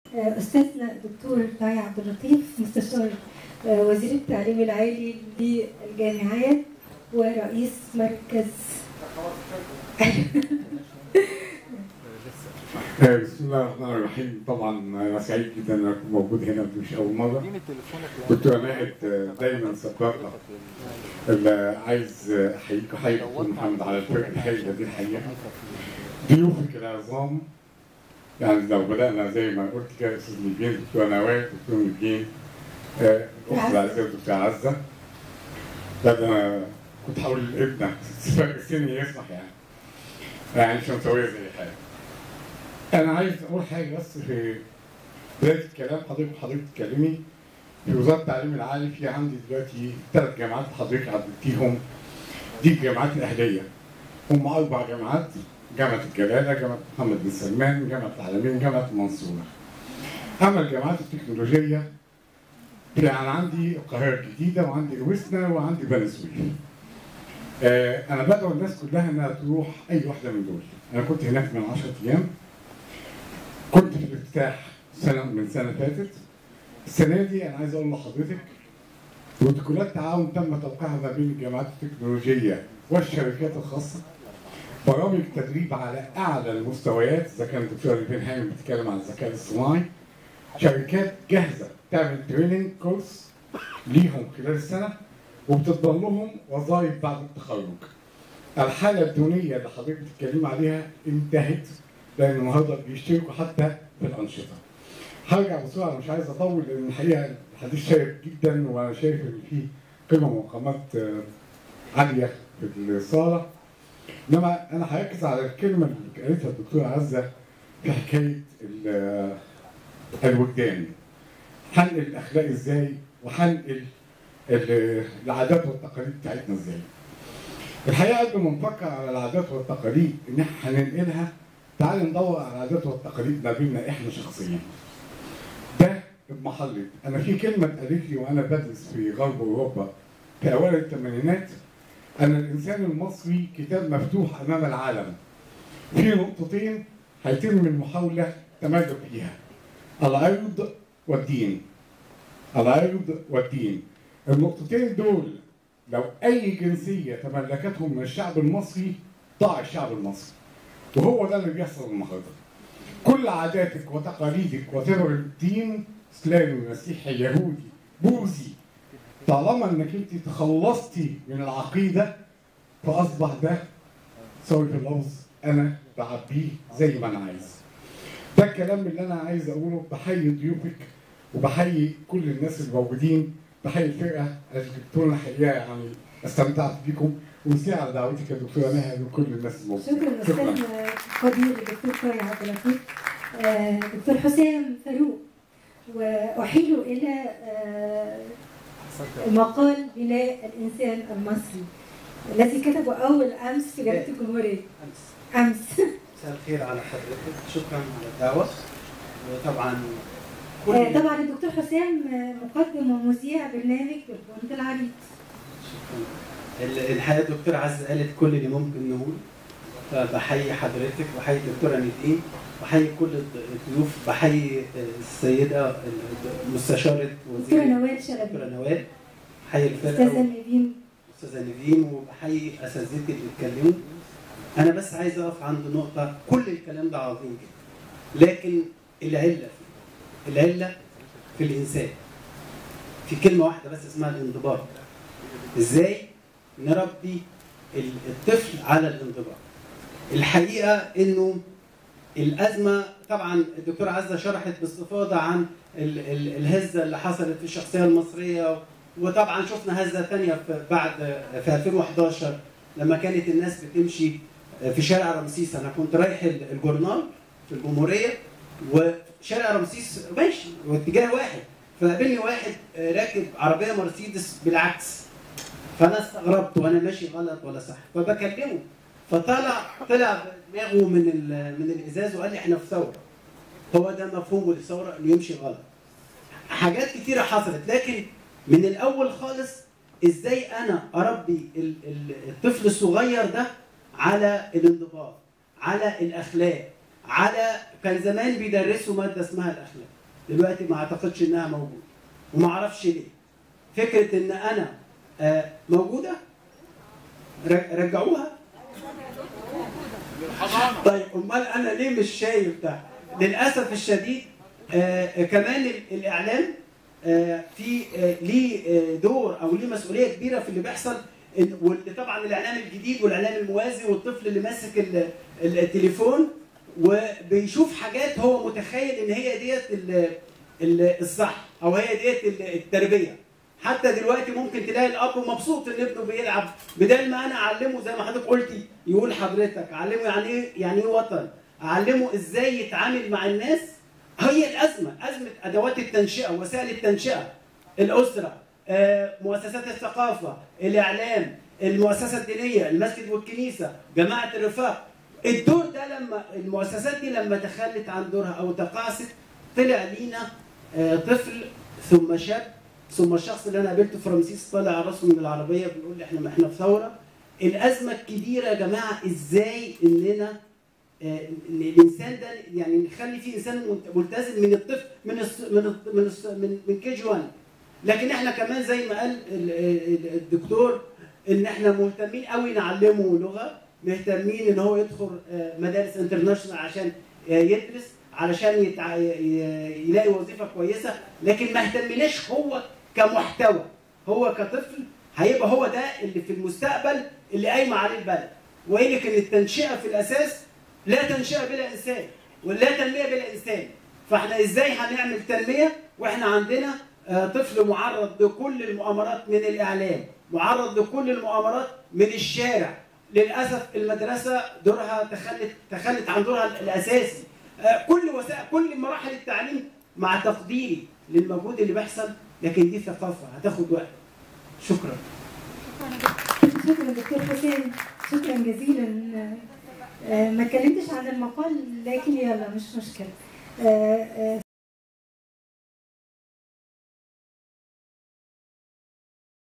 آه، استاذنا الدكتور طه عبد اللطيف مستشار آه، وزير التعليم العالي للجامعات ورئيس مركز بسم الله الرحمن الرحيم طبعا انا سعيد جدا ان اكون موجود هنا مش اول مره دكتور ماهد دايما سباقه اللي عايز احييك وحيي دكتور محمد على الفكره الحلوه دي الحقيقه ضيوفك العظام يعني لو بدانا زي ما قلت كده استاذ نجين دكتور نوال دكتور نجين آه، الاخت العزيزه دكتور عزه لا ده انا كنت حاول ابنك سني يسمح يعني يعني مش مسويه زي حاجه انا عايز اقول حاجه بس في بدايه الكلام حضرتك حضرتك تتكلمي في وزاره التعليم العالي في عندي دلوقتي ثلاث جامعات حضرتك عدتيهم دي الجامعات الاهليه هم اربع جامعات جامعه الجلاله جامعه محمد بن سلمان جامعه العالمين جامعه المنصوره اما الجامعات التكنولوجيه يعني عندي القاهره الجديده وعندي الوسنه وعندي بني سويف آه انا بدعو الناس كلها انها تروح اي واحده من دول انا كنت هناك من 10 ايام كنت في الافتتاح سنه من سنه فاتت السنه دي انا عايز اقول لحضرتك بروتوكولات تعاون تم توقيعها ما بين الجامعات التكنولوجيه والشركات الخاصه برامج تدريب على اعلى المستويات اذا كان الدكتور ليفين هانم بتتكلم عن الذكاء الاصطناعي شركات جاهزه تعمل تريننج كورس ليهم خلال السنه وبتضمن لهم وظائف بعد التخرج. الحاله الدونيه اللي حضرتك بتتكلم عليها انتهت لان النهارده بيشتركوا حتى في الانشطه. هرجع بسرعه أنا مش عايز اطول لان الحقيقه الحديث شيق جدا وانا شايف ان في قيمه ومقامات آه، عاليه في الصاله. انما انا هركز على الكلمه اللي قالتها الدكتوره عزه في حكايه ال- الوجدان. هنقل الاخلاق ازاي وهنقل ال- العادات والتقاليد بتاعتنا ازاي. الحقيقه قبل ما نفكر على العادات والتقاليد ان احنا هننقلها تعال ندور على العادات والتقاليد ما بيننا احنا شخصيا. ده بمحلة انا في كلمه اتقالت لي وانا بدرس في غرب اوروبا في اوائل الثمانينات ان الانسان المصري كتاب مفتوح امام العالم. في نقطتين هيتم المحاوله تمادى فيها. العرض والدين. العرض والدين. النقطتين دول لو اي جنسيه تملكتهم من الشعب المصري ضاع الشعب المصري. وهو ده اللي بيحصل النهارده. كل عاداتك وتقاليدك وتبر الدين اسلامي مسيحي يهودي بوذي طالما انك انت تخلصتي من العقيده فاصبح ده سوري في اللفظ انا بعبيه زي ما انا عايز. ده الكلام اللي انا عايز اقوله بحيي ضيوفك وبحيي كل الناس الموجودين بحيي الفرقه الدكتوره الحقيقه يعني استمتعت بيكم ومسي على دعوتك يا دكتوره ماهر وكل الناس الموجودين شكرا استاذ قدير الدكتور طارق عبد اللطيف آه، دكتور حسام فاروق واحيل الى آه، مقال بناء الانسان المصري الذي كتبه اول امس في جريده الجمهوريه أمس. امس مساء الخير على حضرتك شكرا على الدعوة وطبعا كل آه، طبعا الدكتور حسام آه، مقدم ومذيع برنامج البنت العريض شكرا ال- الحقيقة الدكتورة عز قالت كل اللي ممكن نقول فبحيي حضرتك وبحيي الدكتورة ندين وبحيي كل الض- الضيوف بحيي السيدة ال- مستشارة دكتوره وزير نوال الدكتورة شلبي نوال بحيي استاذه الفرقة نيفين استاذه نيفين وبحيي اساتذتي اللي اتكلموا انا بس عايز اقف عند نقطه كل الكلام ده عظيم جدا لكن العله فيه العله في الانسان في كلمه واحده بس اسمها الانضباط ازاي نربي ال- الطفل على الانضباط الحقيقه انه الازمه طبعا الدكتوره عزه شرحت باستفاضه عن ال- ال- الهزه اللي حصلت في الشخصيه المصريه وطبعا شفنا هزه ثانيه في بعد في 2011 لما كانت الناس بتمشي في شارع رمسيس انا كنت رايح الجورنال في الجمهوريه وشارع رمسيس ماشي واتجاه واحد فقابلني واحد راكب عربيه مرسيدس بالعكس فانا استغربت وانا ماشي غلط ولا صح فبكلمه فطلع طلع دماغه من ال- من الازاز وقال لي احنا في ثوره هو ده مفهومه للثوره انه يمشي غلط حاجات كتيره حصلت لكن من الاول خالص ازاي انا اربي ال- ال- الطفل الصغير ده على الانضباط على الاخلاق على كان زمان بيدرسوا ماده اسمها الاخلاق دلوقتي ما اعتقدش انها موجوده وما اعرفش ليه فكره ان انا آه، موجوده ر- رجعوها طيب امال انا ليه مش شايف ده للاسف الشديد آه كمان ال- الاعلام آه في آه ليه آه دور او ليه مسؤوليه كبيره في اللي بيحصل إن- واللي طبعا الاعلام الجديد والاعلام الموازي والطفل اللي ماسك ال- ال- التليفون وبيشوف حاجات هو متخيل ان هي ديت ال- ال- الصح او هي ديت ال- التربيه حتى دلوقتي ممكن تلاقي الاب مبسوط ان ابنه بيلعب بدل ما انا اعلمه زي ما حضرتك قلتي يقول حضرتك اعلمه يعني ايه يعني ايه وطن اعلمه ازاي يتعامل مع الناس هي الازمه ازمه ادوات التنشئه وسائل التنشئه الاسره آه، مؤسسات الثقافه الاعلام المؤسسه الدينيه المسجد والكنيسه جماعه الرفاق الدور ده لما المؤسسات دي لما تخلت عن دورها او تقاعست طلع لينا آه، طفل ثم شاب ثم الشخص اللي انا قابلته في رمسيس طالع على راسه من العربيه بيقول لي احنا ما احنا في ثوره الازمه الكبيره يا جماعه ازاي اننا آه، إن الانسان ده يعني نخلي فيه انسان ملت- ملتزم من الطفل من الس من الط- من الس من, من كي جي 1 لكن احنا كمان زي ما قال ال- ال- الدكتور ان احنا مهتمين قوي نعلمه لغه مهتمين ان هو يدخل آه، مدارس انترناشونال عشان آه، يدرس علشان يتع... ي- يلاقي وظيفه كويسه لكن ما اهتمناش هو كمحتوى هو كطفل هيبقى هو ده اللي في المستقبل اللي قايمه عليه البلد وإن كان التنشئه في الاساس لا تنشئه بلا انسان ولا تنميه بلا انسان فاحنا ازاي هنعمل تنميه واحنا عندنا آه، طفل معرض لكل المؤامرات من الاعلام معرض لكل المؤامرات من الشارع للاسف المدرسه دورها تخلت تخلت عن دورها الاساسي آه، كل وسائل كل مراحل التعليم مع تقديري للمجهود اللي بيحصل لكن دي ثقافه هتاخد وقت شكرا شكرا دكتور حسين شكرا جزيلا آه، ما اتكلمتش عن المقال لكن يلا مش مشكله آه، آه،